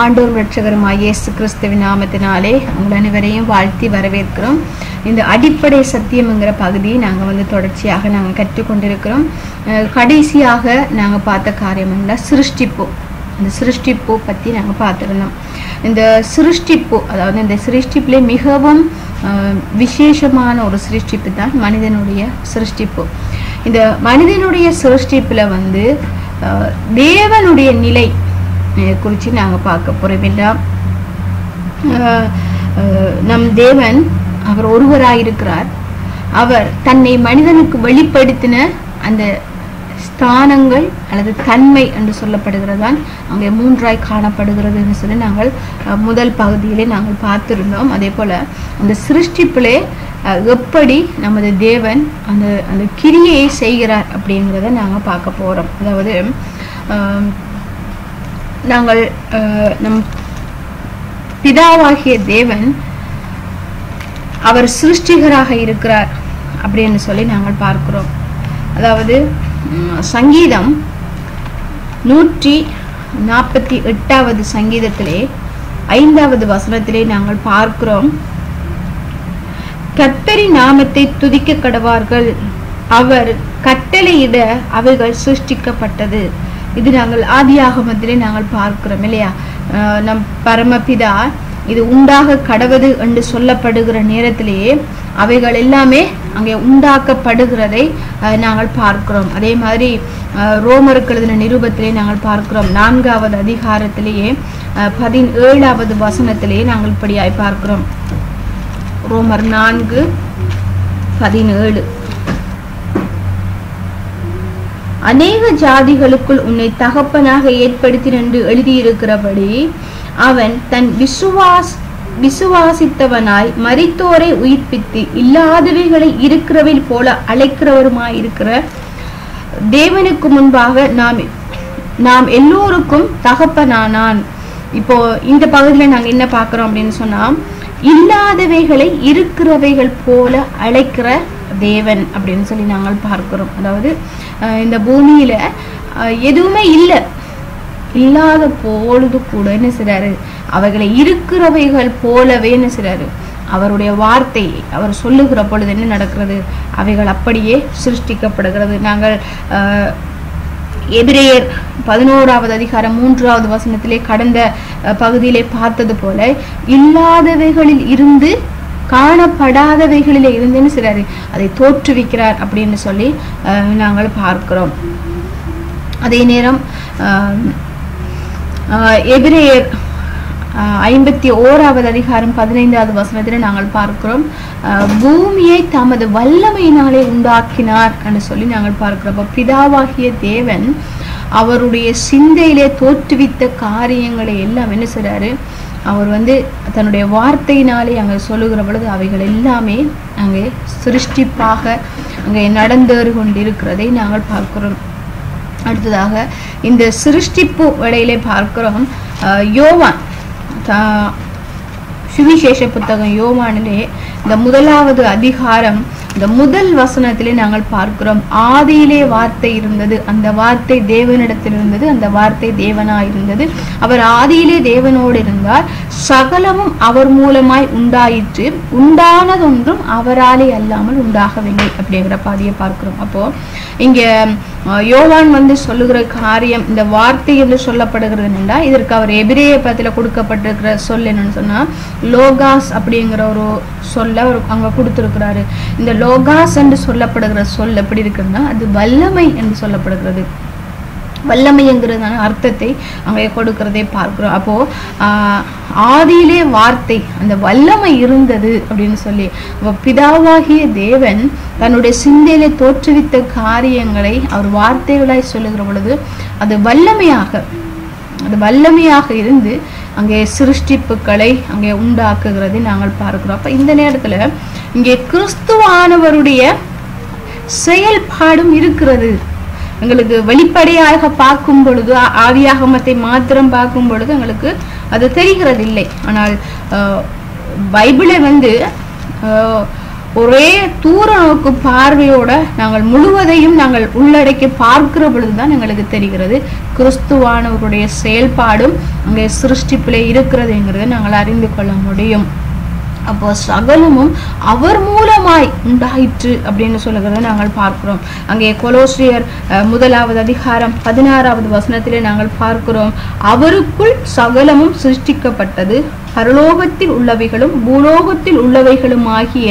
ஆண்டோர் ரட்சகருமாய் இயேசு கிறிஸ்துவின் நாமத்தினாலே உங்கள் அனைவரையும் வாழ்த்தி வரவேற்கிறோம் இந்த அடிப்படை சத்தியம்ங்கிற பகுதியை நாங்கள் வந்து தொடர்ச்சியாக நாங்கள் கற்றுக்கொண்டிருக்கிறோம் அஹ் கடைசியாக நாங்கள் பார்த்த காரியம் என்ன சிருஷ்டிப்பு இந்த சிருஷ்டிப்பு பற்றி நாங்கள் பார்த்துருந்தோம் இந்த சிருஷ்டிப்பு அதாவது இந்த சிருஷ்டிப்பிலே மிகவும் அஹ், விசேஷமான ஒரு சிருஷ்டிப்பு தான் மனிதனுடைய சிருஷ்டிப்பு இந்த மனிதனுடைய சிருஷ்டிப்பில் வந்து அஹ், தேவனுடைய நிலை அஹ், குறித்து நாங்கள் பார்க்க போகிறோம் எல்லாம் அஹ், அஹ், நம் தேவன் அவர் ஒருவராயிருக்கிறார் அவர் தன்னை மனிதனுக்கு வெளிப்படுத்தின அந்த ஸ்தானங்கள் அல்லது தன்மை என்று சொல்லப்படுகிறதான் அங்கே மூன்றாய் காணப்படுகிறது என்று சொல்லி நாங்கள் அஹ், முதல் பகுதியிலே நாங்கள் பார்த்திருந்தோம் அதே போல அந்த சிருஷ்டிப்பிலே அஹ், எப்படி நமது தேவன் அந்த அந்த கிரியையை செய்கிறார் அப்படிங்கிறத நாங்கள் பார்க்க போகிறோம் அதாவது அஹ், நாங்கள் அஹ், நம் பிதாவாகிய தேவன் அவர் சிருஷ்டிகராக இருக்கிறார் அப்படின்னு சொல்லி நாங்கள் பார்க்கிறோம் அதாவது ம், சங்கீதம் நூற்றி நாற்பத்தி எட்டாவது சங்கீதத்திலே ஐந்தாவது வசனத்திலே நாங்கள் பார்க்கிறோம் கர்த்தரி நாமத்தை துதிக்க கடவார்கள் அவர் கட்டளையிட அவைகள் சிருஷ்டிக்கப்பட்டது இது நாங்கள் ஆதியாகமத்திலே நாங்கள் பார்க்கிறோம் இல்லையா அஹ் நம் பரமபிதா இது உண்டாக கடவது என்று சொல்லப்படுகிற நேரத்திலேயே அவைகள் எல்லாமே அங்கே உண்டாக்கப்படுகிறதை அஹ், நாங்கள் பார்க்கிறோம் அதே மாதிரி அஹ், ரோமருக்கு எழுதின நிருபத்திலே நாங்கள் பார்க்கிறோம் நான்காவது அதிகாரத்திலேயே அஹ், பதினேழாவது வசனத்திலேயே நாங்கள் இப்படியாய் பார்க்கிறோம் ரோமர் நான்கு பதினேழு அநேக ஜாதிகளுக்குள் உன்னை தகப்பனாக ஏற்படுத்தின என்று எழுதியிருக்கிறபடி அவன் தன் விசுவாஸ் விசுவாசித்தவனாய் மரித்தோரை உயிர்ப்பித்து இல்லாதவைகளை இருக்கிறவை போல அழைக்கிறவருமாய் இருக்கிற தேவனுக்கு முன்பாக நாம் நாம் எல்லோருக்கும் தகப்பனானான் இப்போ இந்த பகுதியில் நாங்கள் என்ன பார்க்குறோம் அப்படின்னு சொன்னா இல்லாதவைகளை இருக்கிறவைகள் போல அழைக்கிற தேவன் அப்படின்னு சொல்லி நாங்கள் பார்க்கிறோம் அதாவது அஹ், இந்த பூமியில அஹ், எதுவுமே இல்லை இல்லாத பொழுது கூட என்ன செய்றாரு அவைகளை இருக்கிறவைகள் போலவே என்ன செய்றாரு அவருடைய வார்த்தை அவர் சொல்லுகிற பொழுது என்ன நடக்கிறது அவைகள் அப்படியே சிருஷ்டிக்கப்படுகிறது நாங்கள் அஹ், எபிரேயர் பதினோராவது அதிகாரம் மூன்றாவது வசனத்திலே கடந்த அஹ், பகுதியிலே பார்த்தது போல இல்லாதவைகளில் இருந்து காணப்படாதவைகளிலே இருந்துன்னு சிலர் அதை தோற்றுவிக்கிறார் அப்படின்னு சொல்லி அஹ், நாங்கள் பார்க்கிறோம் அதே நேரம் ஆஹ், ஆஹ், எபிரேயர் ஆஹ், ஐம்பத்தி ஓராவது அதிகாரம் பதினைந்தாவது வசனத்தில் நாங்கள் பார்க்கிறோம் ஆஹ், பூமியை தமது வல்லமையினாலே உண்டாக்கினார் என்று சொல்லி நாங்கள் பார்க்கிறோம் அப்ப பிதாவாகிய தேவன் அவருடைய சிந்தையிலே தோற்றுவித்த காரியங்களை எல்லாம் என்ன செய்றாரு அவர் வந்து தன்னுடைய வார்த்தையினாலே அங்கே சொல்லுகிற பொழுது அவைகள் எல்லாமே அங்கே சிருஷ்டிப்பாக அங்கே நடந்தேறு கொண்டிருக்கிறதை நாங்கள் பார்க்கிறோம் அடுத்ததாக இந்த சிருஷ்டிப்பு வேளையிலே பார்க்கிறோம் அஹ், யோவான் தா- சுவிசேஷ புத்தகம் யோவானிலே இந்த முதலாவது அதிகாரம் இந்த முதல் வசனத்திலே நாங்கள் பார்க்கிறோம் ஆதியிலே வார்த்தை இருந்தது அந்த வார்த்தை தேவனிடத்தில் இருந்தது அந்த வார்த்தை தேவனாய் இருந்தது அவர் ஆதியிலே தேவனோடு இருந்தார் சகலமும் அவர் மூலமாய் உண்டாயிற்று உண்டானதொன்றும் அவராலே அல்லாமல் உண்டாகவில்லை அப்படிங்கிற பாதியை பார்க்கிறோம் அப்போ இங்க அஹ், யோவான் வந்து சொல்லுகிற காரியம் இந்த வார்த்தை என்று சொல்லப்படுகிறது என்னண்டா இதற்கு அவர் எபிரேய பதத்தில் கொடுக்கப்பட்டிருக்கிற சொல் என்னன்னு சொன்னா லோகாஸ் அப்படிங்கிற ஒரு சொல்ல அவர் அங்க கொடுத்திருக்கிறாரு இந்த லோகாஸ் என்று சொல்லப்படுகிற சொல் எப்படி இருக்குன்னா அது வல்லமை என்று சொல்லப்படுகிறது வல்லமைங்கிறதான அர்த்தத்தை அங்கே கொடுக்கிறதை பார்க்கிறோம் அப்போ ஆஹ், ஆதியிலே வார்த்தை அந்த வல்லமை இருந்தது அப்படின்னு சொல்லி அப்ப பிதாவாகிய தேவன் தன்னுடைய சிந்தையிலே தோற்றுவித்த காரியங்களை அவர் வார்த்தைகளாய் சொல்லுகிற பொழுது அது வல்லமையாக அது வல்லமையாக இருந்து அங்கே சிருஷ்டிப்புகளை அங்கே உண்டாக்குகிறதை நாங்கள் பார்க்கிறோம் அப்ப இந்த நேரத்துல இங்கே கிறிஸ்துவானவருடைய செயல்பாடும் இருக்கிறது எங்களுக்கு வெளிப்படையாக பார்க்கும் பொழுது ஆ- ஆதியாகமத்தை மாத்திரம் பார்க்கும் பொழுது எங்களுக்கு அது தெரிகிறது இல்லை ஆனால் அஹ், பைபிளை வந்து அஹ், ஒரே தூர நோக்கு பார்வையோட நாங்கள் முழுவதையும் நாங்கள் உள்ளடக்கி பார்க்கிற பொழுதுதான் எங்களுக்கு தெரிகிறது கிறிஸ்துவானவருடைய செயல்பாடும் அங்கே சிருஷ்டிப்பிலே இருக்கிறதுங்கிறதை நாங்கள் அறிந்து கொள்ள முடியும் அப்போ சகலமும் அவர் மூலமாய் உண்டாயிற்று அப்படின்னு சொல்லுகிறத நாங்கள் பார்க்கிறோம் அங்கே கொலோசியர் அஹ், முதலாவது அதிகாரம் பதினாறாவது வசனத்திலே நாங்கள் பார்க்கிறோம் அவருக்குள் சகலமும் சிருஷ்டிக்கப்பட்டது பரலோகத்தில் உள்ளவைகளும் பூலோகத்தில் உள்ளவைகளும் ஆகிய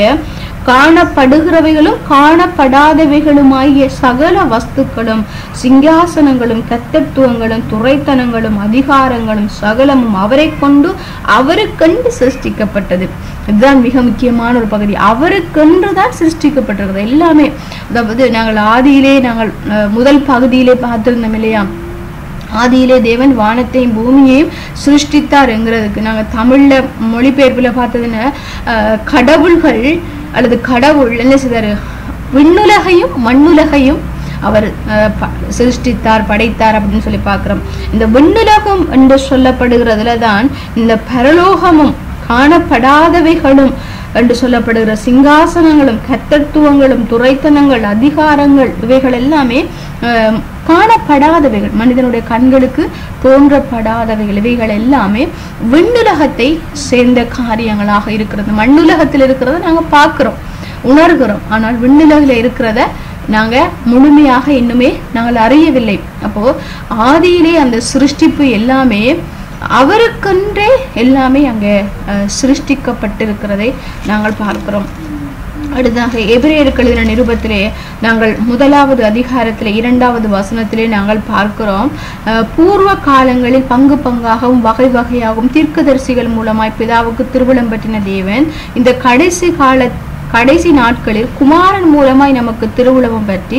காணப்படுகிறவைகளும் காணப்படாதவைகளுமாகிய சகல வஸ்துக்களும் சிங்காசனங்களும் கத்தத்துவங்களும் துறைத்தனங்களும் அதிகாரங்களும் சகலமும் அவரை கொண்டு அவருக்கென்று சிருஷ்டிக்கப்பட்டது இதுதான் மிக முக்கியமான ஒரு பகுதி அவருக்கென்று தான் சிருஷ்டிக்கப்பட்டிருக்கிறது எல்லாமே அதாவது நாங்கள் ஆதியிலே நாங்கள் அஹ், முதல் பகுதியிலே பார்த்திருந்தோம் இல்லையா ஆதியிலே தேவன் வானத்தையும் பூமியையும் சிருஷ்டித்தார் என்கிறதுக்கு நாங்க தமிழ்ல மொழிபெயர்ப்புல பார்த்ததுன்னா அஹ், கடவுள்கள் அல்லது கடவுள் என்ன செய்தாரு விண்ணுலகையும் மண்ணுலகையும் அவர் அஹ், ப- சிருஷ்டித்தார் படைத்தார் அப்படின்னு சொல்லி பார்க்கிறோம் இந்த விண்ணுலகம் என்று சொல்லப்படுகிறதுல தான் இந்த பரலோகமும் காணப்படாதவைகளும் என்று சொல்லப்படுகிற சிங்காசனங்களும் கத்தத்துவங்களும் துரைத்தனங்கள் அதிகாரங்கள் இவைகள் எல்லாமே அஹ், காணப்படாதவைகள் மனிதனுடைய கண்களுக்கு தோன்றப்படாதவைகள் இவைகள் எல்லாமே விண்ணுலகத்தை சேர்ந்த காரியங்களாக இருக்கிறது மண்ணுலகத்தில் இருக்கிறத நாங்க பார்க்கிறோம் உணர்கிறோம் ஆனால் விண்ணுலகில் இருக்கிறத நாங்க முழுமையாக இன்னுமே நாங்கள் அறியவில்லை அப்போ ஆதியிலே அந்த சிருஷ்டிப்பு எல்லாமே அவருக்கென்றே எல்லாமே அங்கே அஹ், சிருஷ்டிக்கப்பட்டிருக்கிறதை நாங்கள் பார்க்கிறோம் அடுத்ததாக எபிரேயருக்கு எழுதின நிருபத்திலே நாங்கள் முதலாவது அதிகாரத்திலே இரண்டாவது வசனத்திலே நாங்கள் பார்க்கிறோம் அஹ், பூர்வ காலங்களில் பங்கு பங்காகவும் வகை வகையாகவும் தீர்க்கதரிசிகள் மூலமாய் பிதாவுக்கு திருவிழம் பற்றின தேவன் இந்த கடைசி கால கடைசி நாட்களில் குமாரன் மூலமாய் நமக்கு திருவுளம் பற்றி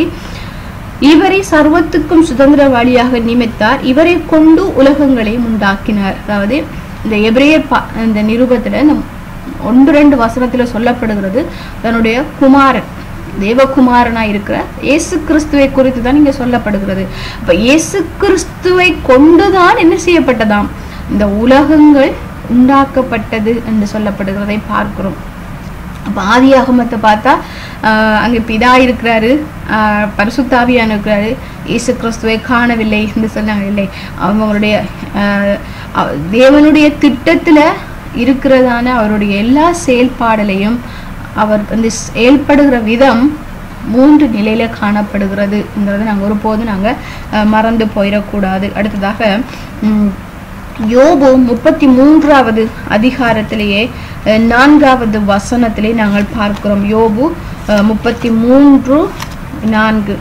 இவரை சர்வத்துக்கும் சுதந்திரவாளியாக நியமித்தார் இவரை கொண்டு உலகங்களை உண்டாக்கினார் அதாவது இந்த எபிரேயர் பா- இந்த நிருபத்துல இந்த ஒன்று ரெண்டு வசனத்துல சொல்லப்படுகிறது தன்னுடைய குமாரன் தேவகுமாரனாய் இருக்கிற இயேசு கிறிஸ்துவை குறித்து தான் இங்க சொல்லப்படுகிறது அப்ப இயேசு கிறிஸ்துவை கொண்டுதான் என்ன செய்யப்பட்டதாம் இந்த உலகங்கள் உண்டாக்கப்பட்டது என்று சொல்லப்படுகிறதை பார்க்கிறோம் அப்ப ஆதியாகமத்தை பார்த்தா ஆஹ் அங்க பிதா இருக்கிறாரு ஆஹ் பரிசுத்தாவியான இருக்கிறாரு இயேசு கிறிஸ்துவை காணவில்லை என்று சொன்னாங்க இல்லை அவங்களுடைய ஆஹ் அவ- தேவனுடைய திட்டத்துல இருக்கிறதான அவருடைய எல்லா செயல்பாடலையும் அவர் வந்து செயல்படுகிற விதம் மூன்று நிலையில காணப்படுகிறதுங்கிறத நாங்க ஒருபோதும் நாங்க ஆஹ் மறந்து போயிடக்கூடாது அடுத்ததாக உம், யோபு முப்பத்தி மூன்றாவது அதிகாரத்திலேயே அஹ், நான்காவது வசனத்திலே நாங்கள் பார்க்கிறோம் யோபு அஹ், முப்பத்தி மூன்று நான்கு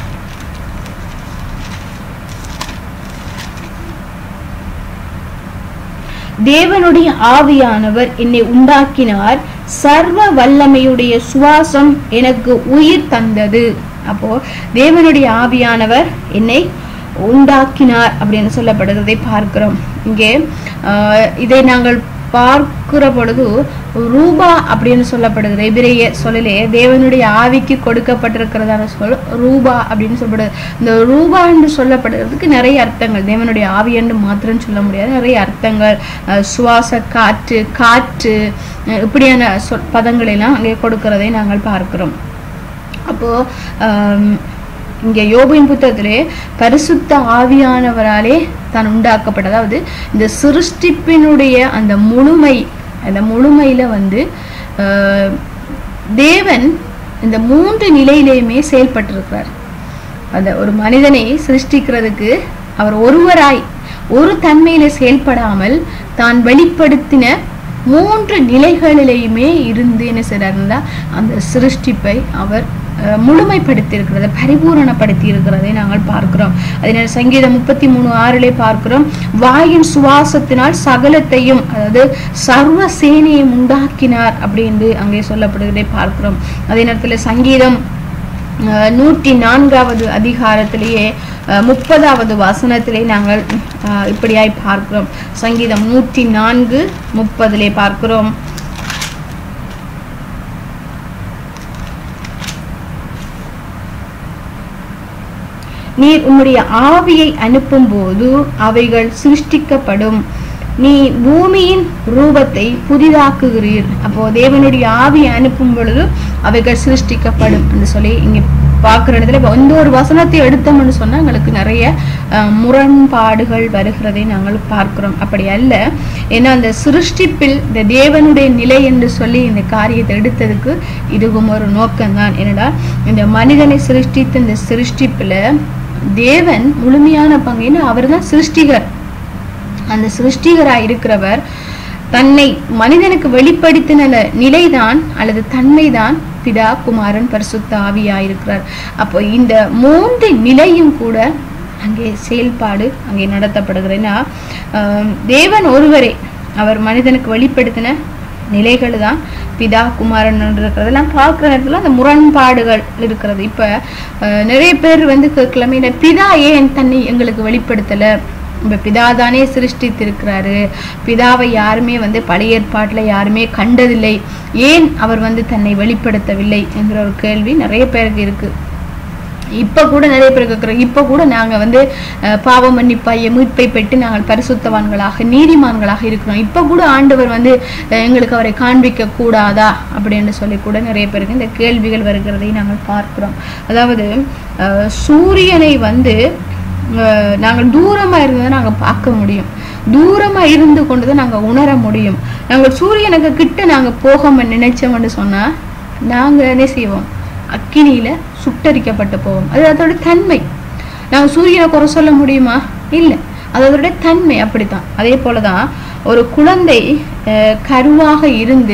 தேவனுடைய ஆவியானவர் என்னை உண்டாக்கினார் சர்வ வல்லமையுடைய சுவாசம் எனக்கு உயிர் தந்தது அப்போ தேவனுடைய ஆவியானவர் என்னை உண்டாக்கினார் அப்படின்னு சொல்லப்படுகிறதை பார்க்கிறோம் இங்கே ஆஹ், இதை நாங்கள் பார்க்கிற பொழுது ரூபா அப்படின்னு சொல்லப்படுகிறது எபிரேய சொல்லலே தேவனுடைய ஆவிக்கு கொடுக்கப்பட்டிருக்கிறதான சொல் ரூபா அப்படின்னு சொல்லப்படுது இந்த ரூபா என்று சொல்லப்படுறதுக்கு நிறைய அர்த்தங்கள் தேவனுடைய ஆவி என்று மாத்திரம் சொல்ல முடியாது நிறைய அர்த்தங்கள் அஹ், சுவாச காற்று காற்று அஹ், இப்படியான சொல் பதங்களை எல்லாம் அங்கே கொடுக்கிறதை நாங்கள் பார்க்கிறோம் அப்போ ஆம், இங்க யோபின் புத்தகத்திலே பரிசுத்த ஆவியானவராலே தான் உண்டாக்கப்பட்ட அதாவது இந்த சிருஷ்டிப்பினுடைய அந்த முழுமை அந்த முழுமையில வந்து ஆஹ், தேவன் இந்த மூன்று நிலையிலையுமே செயல்பட்டிருக்கிறார் அந்த ஒரு மனிதனை சிருஷ்டிக்கிறதுக்கு அவர் ஒருவராய் ஒரு தன்மையில செயல்படாமல் தான் வெளிப்படுத்தின மூன்று நிலைகளிலேயுமே இருந்து என்ன செய்றாருன்னா அந்த சிருஷ்டிப்பை அவர் அஹ், முழுமைப்படுத்தி பரிபூரணப்படுத்தி இருக்கிறதை நாங்கள் பார்க்கிறோம் அதனால சங்கீதம் முப்பத்தி மூணு ஆறிலே பார்க்கிறோம் வாயின் சுவாசத்தினால் சகலத்தையும் அதாவது சர்வ சேனையும் உண்டாக்கினார் அப்படின்னு அங்கே சொல்லப்படுகிறதை பார்க்கிறோம் அதே நேரத்துல சங்கீதம் அஹ், நூற்றி நான்காவது அதிகாரத்திலேயே அஹ், முப்பதாவது வசனத்திலே நாங்கள் அஹ், இப்படியாய் பார்க்கிறோம் சங்கீதம் நூற்றி நான்கு முப்பதிலே பார்க்கிறோம் நீர் உம்முடைய ஆவியை அனுப்பும்போது அவைகள் சிருஷ்டிக்கப்படும் நீ பூமியின் ரூபத்தை புதிதாக்குகிறீர் அப்போ தேவனுடைய ஆவியை அனுப்பும் பொழுது அவைகள் சிருஷ்டிக்கப்படும் என்று சொல்லி இங்க பார்க்குற இடத்துல இப்போ இந்த ஒரு வசனத்தை எடுத்தோம்னு சொன்னா எங்களுக்கு நிறைய அஹ், முரண்பாடுகள் வருகிறதை நாங்கள் பார்க்கிறோம் அப்படி அல்ல ஏன்னா அந்த சிருஷ்டிப்பில் இந்த தேவனுடைய நிலை என்று சொல்லி இந்த காரியத்தை எடுத்ததுக்கு இதுவும் ஒரு நோக்கம்தான் என்னடா இந்த மனிதனை சிருஷ்டித்த இந்த சிருஷ்டிப்புல தேவன் முழுமையான பங்கு அவர் தான் சிருஷ்டிகர் அந்த சிருஷ்டிகராய் இருக்கிறவர் தன்னை மனிதனுக்கு வெளிப்படுத்தின நிலைதான் அல்லது தன்மைதான் பிதா குமாரன் பரிசுத்த ஆவியாயிருக்கிறார் அப்போ இந்த மூன்று நிலையும் கூட அங்கே செயல்பாடு அங்கே நடத்தப்படுகிறேன்னா தேவன் ஒருவரே அவர் மனிதனுக்கு வெளிப்படுத்தின நிலைகள் தான் பிதா குமாரன் இருக்கிறதெல்லாம் பார்க்குற நேரத்தில் அந்த முரண்பாடுகள் இருக்கிறது இப்போ நிறைய பேர் வந்து கேட்கலாமே இந்த பிதா ஏன் தன்னை எங்களுக்கு வெளிப்படுத்தலை இப்போ பிதா தானே சிருஷ்டித்திருக்கிறாரு பிதாவை யாருமே வந்து பழைய ஏற்பாட்டில் யாருமே கண்டதில்லை ஏன் அவர் வந்து தன்னை வெளிப்படுத்தவில்லை என்கிற ஒரு கேள்வி நிறைய பேருக்கு இருக்கு இப்போ கூட நிறைய பேர் கேட்குறோம் இப்போ கூட நாங்கள் வந்து அஹ், பாவ மன்னிப்பாய மீட்பை பெற்று நாங்கள் பரிசுத்தவான்களாக நீதிமான்களாக இருக்கிறோம் இப்போ கூட ஆண்டவர் வந்து அஹ், எங்களுக்கு அவரை காண்பிக்க கூடாதா அப்படின்னு சொல்லி கூட நிறைய பேருக்கு இந்த கேள்விகள் வருகிறதை நாங்கள் பார்க்கிறோம் அதாவது அஹ், சூரியனை வந்து அஹ், நாங்கள் தூரமா இருந்ததை நாங்கள் பார்க்க முடியும் தூரமா இருந்து கொண்டு தான் நாங்கள் உணர முடியும் நாங்கள் சூரியனுக்கு கிட்ட நாங்கள் போக நினைச்சோம்னு சொன்னா நாங்க என்ன செய்வோம் அக்கினியில சுட்டரிக்கப்பட்டு போவோம் அது அதோட தன்மை நாங்க சூரியனை குறை சொல்ல முடியுமா இல்லை அது அதோட தன்மை அப்படித்தான் அதே போலதான் ஒரு குழந்தை அஹ், கருவாக இருந்து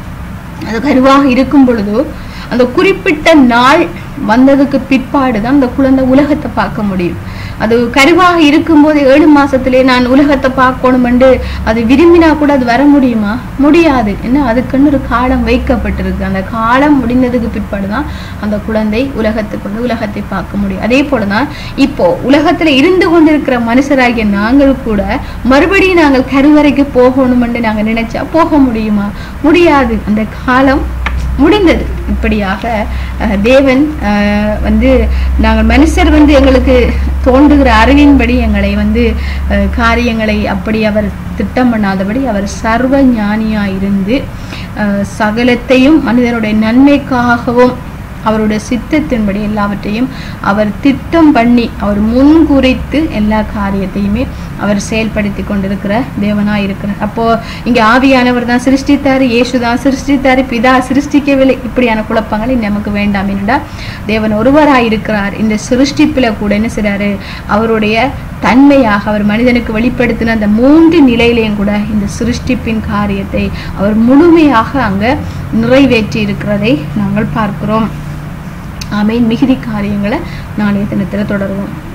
அது கருவாக இருக்கும் பொழுது அந்த குறிப்பிட்ட நாள் வந்ததுக்கு பிற்பாடு தான் அந்த குழந்தை உலகத்தை பார்க்க முடியும் அது கருவாக இருக்கும்போது ஏழு மாசத்திலே நான் உலகத்தை பார்க்கணுமென்று அது விரும்பினா கூட அது வர முடியுமா முடியாது என்ன அதுக்குன்னு ஒரு காலம் வைக்கப்பட்டிருக்கு அந்த காலம் முடிந்ததுக்கு பிற்பாடு தான் அந்த குழந்தை உலகத்துக்கு வந்து உலகத்தை பார்க்க முடியும் அதே போலதான் இப்போ உலகத்துல இருந்து கொண்டிருக்கிற மனுஷராகிய நாங்கள் கூட மறுபடியும் நாங்கள் கருவறைக்கு போகணுமென்று நாங்க நினைச்சா போக முடியுமா முடியாது அந்த காலம் முடிந்தது இப்படியாக அஹ், தேவன் அஹ், வந்து நாங்கள் மனுஷர் வந்து எங்களுக்கு தோன்றுகிற அறிவின்படி எங்களை வந்து அஹ், காரியங்களை அப்படி அவர் திட்டம் பண்ணாதபடி அவர் சர்வ ஞானியா இருந்து அஹ், சகலத்தையும் மனிதனுடைய நன்மைக்காகவும் அவருடைய சித்தத்தின்படி எல்லாவற்றையும் அவர் திட்டம் பண்ணி அவர் முன்குறித்து எல்லா காரியத்தையுமே அவர் செயல்படுத்தி கொண்டிருக்கிற தேவனாய் இருக்கிறார் அப்போ இங்க ஆவியானவர் தான் சிருஷ்டித்தாரு இயேசு தான் சிருஷ்டித்தாரு பிதா சிருஷ்டிக்கவில்லை இப்படியான குழப்பங்கள் இனி நமக்கு வேண்டாம் என்னடா தேவன் ஒருவராய் இருக்கிறார் இந்த சிருஷ்டிப்புல கூட என்ன செய்றாரு அவருடைய தன்மையாக அவர் மனிதனுக்கு வெளிப்படுத்தின அந்த மூன்று நிலையிலையும் கூட இந்த சிருஷ்டிப்பின் காரியத்தை அவர் முழுமையாக அங்க நிறைவேற்றி இருக்கிறதை நாங்கள் பார்க்கிறோம் ஆமேன் மிகுதி காரியங்களை நாளைய தினத்துல தொடருவோம்